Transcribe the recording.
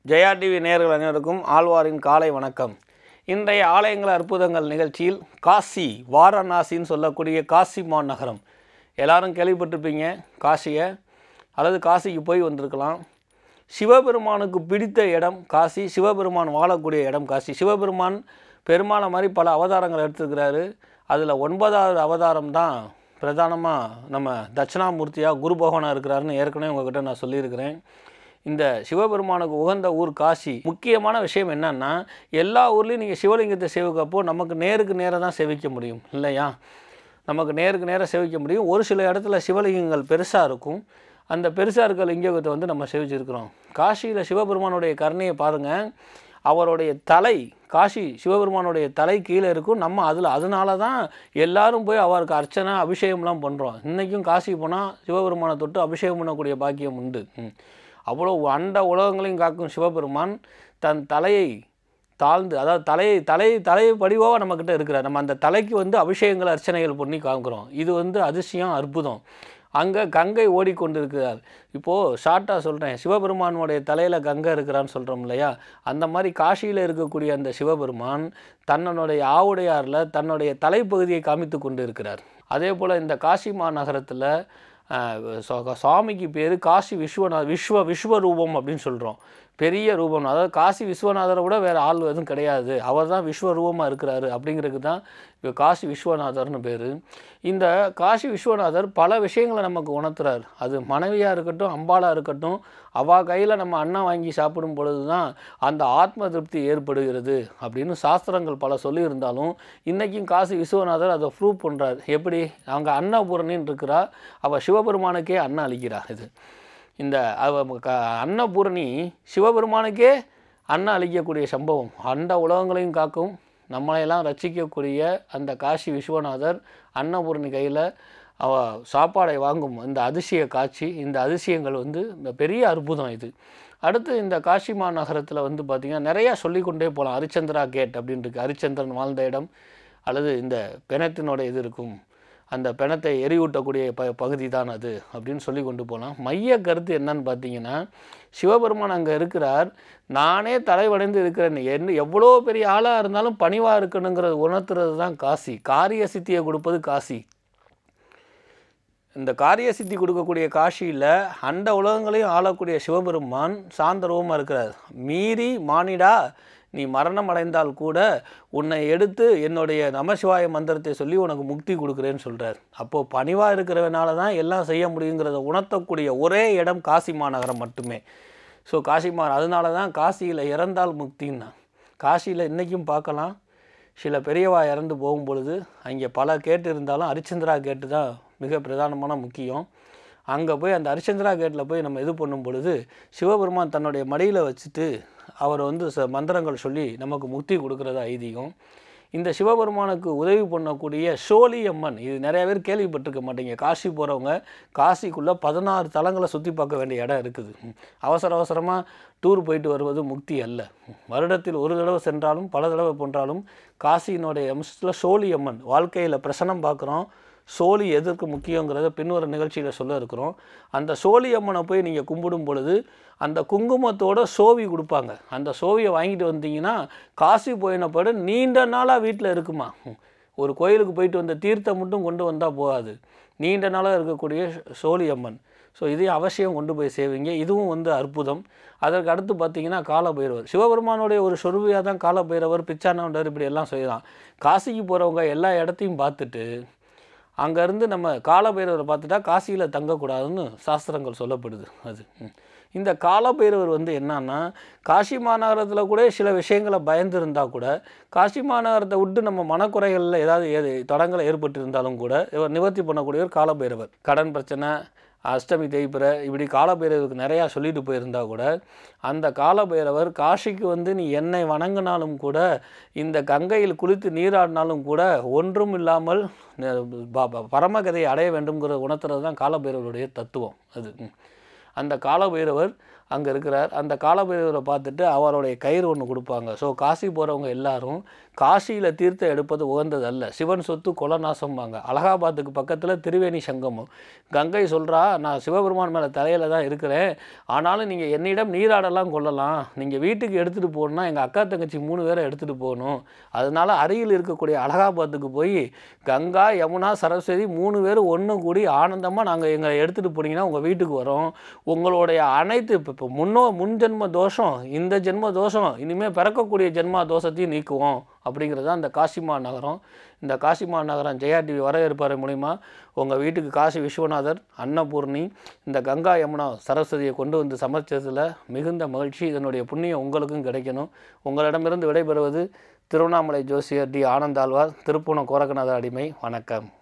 Jaya TV நேயர்கள் அனைவருக்கும் ஆழ்வாரின் காலை வணக்கம் இன்றைய ஆலயங்கள் அற்புதங்கள் நிகழ்ச்சியில் காசி வாரணாசின்னு சொல்லக்கூடிய காசி மாநகரம் எல்லாரும் கேள்விப்பட்டிருப்பீங்க காசியை அல்லது காசிக்கு போய் வந்திருக்கலாம் சிவபெருமானுக்கு பிடித்த இடம் காசி சிவபெருமான் வாழக்கூடிய இடம் காசி சிவபெருமான் பெருமானை மாதிரி பல அவதாரங்கள் எடுத்திருக்கிறாரு அதில் ஒன்பதாவது அவதாரம் தான் பிரதானமாக நம்ம தட்சிணாமூர்த்தியாக குரு பகவானாக இருக்கிறாருன்னு ஏற்கனவே உங்ககிட்ட நான் சொல்லியிருக்கிறேன் இந்த சிவபெருமானுக்கு உகந்த ஊர் காசி முக்கியமான விஷயம் என்னன்னா எல்லா ஊர்லேயும் நீங்கள் சிவலிங்கத்தை சேவிக்கப்போ நமக்கு நேருக்கு நேராக தான் சேவிக்க முடியும் இல்லையா நமக்கு நேருக்கு நேராக சேவிக்க முடியும் ஒரு சில இடத்துல சிவலிங்கங்கள் பெருசாக இருக்கும் அந்த பெருசாக இருக்கிற லிங்கத்தை வந்து நம்ம சேவிச்சிருக்கிறோம் காசியில் சிவபெருமானுடைய கருணையை பாருங்கள் அவருடைய தலை காசி சிவபெருமானுடைய தலை கீழே இருக்கும் நம்ம அதில் அதனால தான் எல்லாரும் போய் அவருக்கு அர்ச்சனை அபிஷேகம்லாம் பண்ணுறோம் இன்றைக்கும் காசி போனால் சிவபெருமானை தொட்டு அபிஷேகம் பண்ணக்கூடிய பாக்கியம் உண்டு ம். அவ்வளோ அண்ட உலகங்களையும் காக்கும் சிவபெருமான் தன் தலையை தாழ்ந்து அதாவது தலையை தலை தலை படிவாக நம்மக்கிட்ட இருக்கிறார் நம்ம அந்த தலைக்கு வந்து அபிஷேகங்கள் அர்ச்சனைகள் பண்ணி காமிக்கிறோம் இது வந்து அதிசயம் அற்புதம் அங்கே கங்கை ஓடிக்கொண்டிருக்கிறார் இப்போது ஷார்ட்டாக சொல்கிறேன் சிவபெருமானுடைய தலையில் கங்கை இருக்கிறான்னு சொல்கிறோம் இல்லையா அந்த மாதிரி காசியில் இருக்கக்கூடிய அந்த சிவபெருமான் தன்னுடைய ஆவுடையாரில் தன்னுடைய தலைப்பகுதியை காமித்து கொண்டு இருக்கிறார் அதே போல் இந்த காசி மாநகரத்தில் ஆஹ் சா- சாமிக்கு பேர் காசி விஸ்வநாத விஸ்வ விஸ்வரூபம் அப்படின்னு சொல்கிறோம் பெரிய ரூபம் அதாவது காசி விஸ்வநாதரை விட வேறு ஆள் எதுவும் கிடையாது அவர் தான் விஸ்வரூபமாக இருக்கிறாரு அப்படிங்கிறதுக்கு தான் இப்போ காசி விஸ்வநாதர்னு பேர் இந்த காசி விஸ்வநாதர் பல விஷயங்களை நமக்கு உணர்த்துறார் அது மனைவியாக இருக்கட்டும் அம்பாளாக இருக்கட்டும் அவள் கையில் நம்ம அன்னம் வாங்கி சாப்பிடும் பொழுது தான் அந்த ஆத்ம திருப்தி ஏற்படுகிறது அப்படின்னு சாஸ்திரங்கள் பல சொல்லியிருந்தாலும் இன்றைக்கும் காசி விஸ்வநாதர் அதை ப்ரூவ் பண்ணுறார் எப்படி அவங்க அன்னபூரணின்னு இருக்கிறா அவள் சிவபெருமானுக்கே அன்னம் அளிக்கிறார் இது இந்த அவ க அன்னபூரணி சிவபெருமானுக்கே அன்னம் அளிக்கக்கூடிய சம்பவம் அண்ட உலகங்களையும் காக்கும் நம்மளையெல்லாம் ரட்சிக்கக்கூடிய அந்த காசி விஸ்வநாதர் அன்னபூரணி கையில் அவ சாப்பாடை வாங்கும் இந்த அதிசய காட்சி இந்த அதிசயங்கள் வந்து இந்த பெரிய அற்புதம் இது அடுத்து இந்த காசி மாநகரத்தில் வந்து பார்த்திங்கன்னா நிறையா சொல்லிக்கொண்டே போகலாம் ஹரிச்சந்திரா கேட் அப்படின்னு இருக்கு ஹரிச்சந்திரன் வாழ்ந்த இடம் அல்லது இந்த பிணத்தினோட இது இருக்கும் அந்த பிணத்தை எரியூட்டக்கூடிய ப பகுதி தான் அது அப்படின்னு சொல்லி கொண்டு போகலாம் மைய கருத்து என்னன்னு பார்த்தீங்கன்னா சிவபெருமான் அங்கே இருக்கிறார் நானே தலைவடைந்து இருக்கிறேன் என்ன எவ்வளோ பெரிய ஆளாக இருந்தாலும் பணிவாக இருக்கணுங்கிறது உணர்த்துறது தான் காசி காரிய சித்தியை கொடுப்பது காசி இந்த காரிய சித்தி கொடுக்கக்கூடிய காசியில் அண்ட உலகங்களையும் ஆளக்கூடிய சிவபெருமான் சாந்த ரூபமாக இருக்கிறார் மீறி மானிடா நீ மரணம் அடைந்தால் கூட உன்னை எடுத்து என்னுடைய நமசிவாய மந்திரத்தை சொல்லி உனக்கு முக்தி கொடுக்குறேன்னு சொல்கிறார் அப்போது பணிவாக இருக்கிறவனால தான் எல்லாம் செய்ய முடியுங்கிறத உணர்த்தக்கூடிய ஒரே இடம் காசி மாநகரம் மட்டுமே ஸோ காசி மா அதனால தான் காசியில் இறந்தால் முக்தின்னா காசியில் இன்றைக்கும் பார்க்கலாம் சில பெரியவா இறந்து போகும் பொழுது அங்கே பல கேட்டு இருந்தாலும் ஹரிச்சந்திரா கேட்டு தான் மிக பிரதானமான முக்கியம் அங்கே போய் அந்த ஹரிச்சந்திரா கேட்டில் போய் நம்ம இது பண்ணும் பொழுது சிவபெருமான் தன்னுடைய மடியில் வச்சுட்டு அவர் வந்து ச மந்திரங்கள் சொல்லி நமக்கு முக்தி கொடுக்குறதா ஐதீகம் இந்த சிவபெருமானுக்கு உதவி பண்ணக்கூடிய சோழி அம்மன் இது நிறைய பேர் கேள்விப்பட்டிருக்க மாட்டீங்க காசி போகிறவங்க காசிக்குள்ளே பதினாறு தலங்களை சுற்றி பார்க்க வேண்டிய இடம் இருக்குது ம். அவசர அவசரமாக டூர் போயிட்டு வருவது முக்தி அல்ல ம். வருடத்தில் ஒரு தடவை சென்றாலும் பல தடவை போன்றாலும் காசியினுடைய அம்சத்தில் சோழி அம்மன் வாழ்க்கையில் பிரசனம் பார்க்குறோம் சோழி எதற்கு முக்கியங்கிறத பின்வரும் நிகழ்ச்சியில் சொல்ல இருக்கிறோம் அந்த சோழி அம்மனை போய் நீங்கள் கும்பிடும் பொழுது அந்த குங்குமத்தோட சோவி கொடுப்பாங்க அந்த சோவியை வாங்கிட்டு வந்தீங்கன்னா காசி போயின பிறகு நீண்ட நாளாக வீட்டில் இருக்குமா ம். ஒரு கோயிலுக்கு போயிட்டு வந்த தீர்த்தம் மட்டும் கொண்டு வந்தால் போகாது நீண்ட நாளாக இருக்கக்கூடிய சோழி அம்மன் ஸோ இதையும் அவசியம் கொண்டு போய் சேவிங்க இதுவும் வந்து அற்புதம் அதற்கு அடுத்து பார்த்தீங்கன்னா காலபைரவர் சிவபெருமானுடைய ஒரு சொருவியாக தான் காலபைரவர் பிச்சானவர் இப்படி எல்லாம் செய்யலாம் காசிக்கு போகிறவங்க எல்லா இடத்தையும் பார்த்துட்டு அங்கேருந்து நம்ம காலபைரவரை பார்த்துட்டா காசியில் தங்கக்கூடாதுன்னு சாஸ்திரங்கள் சொல்லப்படுது அது ம். இந்த காலபைரவர் வந்து என்னன்னா காசி மாநகரத்தில் கூட சில விஷயங்களை பயந்துருந்தா கூட காசி மாநகரத்தை விட்டு நம்ம மனக்குறைகளில் ஏதாவது ஏது தடங்களை ஏற்பட்டு இருந்தாலும் கூட இவர் நிவர்த்தி பண்ணக்கூடியவர் காலபைரவர் கடன் பிரச்சனை அஷ்டமி தேய்பிறை இப்படி காலபைரவருக்கு நிறையா சொல்லிட்டு போயிருந்தா கூட அந்த காலபைரவர் காசிக்கு வந்து நீ என்னை வணங்கினாலும் கூட இந்த கங்கையில் குளித்து நீராடினாலும் கூட ஒன்றும் இல்லாமல் ந- ப- ப- பரமகதையை அடைய வேண்டும்ங்கிற உணர்த்துறது தான் காலபைரவருடைய தத்துவம் அது ம். அந்த காலபைரவர் அங்கே இருக்கிறார் அந்த காலபைரவரை பார்த்துட்டு அவருடைய கயிறு ஒன்று கொடுப்பாங்க ஸோ காசி போகிறவங்க எல்லாரும் காசியில் தீர்த்தம் எடுப்பது உகந்தது அல்ல சிவன் சொத்து கொலநாசம்பாங்க அலகாபாத்துக்கு பக்கத்தில் திரிவேணி சங்கமம் கங்கை சொல்கிறா நான் சிவபெருமான் மேலே தலையில் தான் இருக்கிறேன் ஆனாலும் நீங்கள் என்னிடம் நீராடலாம் கொள்ளலாம் நீங்கள் வீட்டுக்கு எடுத்துகிட்டு போகணுன்னா எங்கள் அக்கா தங்கச்சி மூணு பேரை எடுத்துகிட்டு போகணும் அதனால அருகில் இருக்கக்கூடிய அலகாபாத்துக்கு போய் கங்கா யமுனா சரஸ்வதி மூணு பேரும் ஒன்று கூடி ஆனந்தமாக நாங்கள் எங்களை எடுத்துகிட்டு போனீங்கன்னா உங்கள் வீட்டுக்கு வரோம் உங்களுடைய அனைத்து இப்போ இப்போ முன்னோ முன் ஜென்ம தோஷம் இந்த ஜென்ம தோஷம் இனிமேல் பிறக்கக்கூடிய ஜென்மா தோஷத்தையும் நீக்குவோம் அப்படிங்கிறது தான் இந்த காசிமா நகரம் இந்த காசிமா நகரம் ஜெயா டிவி வரவேற்பாறை மூலிமா உங்கள் வீட்டுக்கு காசி விஸ்வநாதர் அன்னபூர்ணி இந்த கங்கா யமுனா சரஸ்வதியை கொண்டு வந்து சமர்ச்சதில் மிகுந்த மகிழ்ச்சி இதனுடைய புண்ணியம் உங்களுக்கும் கிடைக்கணும் உங்களிடமிருந்து விடைபெறுவது திருவண்ணாமலை ஜோசியர் டி ஆனந்தாழ்வார் திருப்பூணம் கோரக்கநாத அடிமை வணக்கம்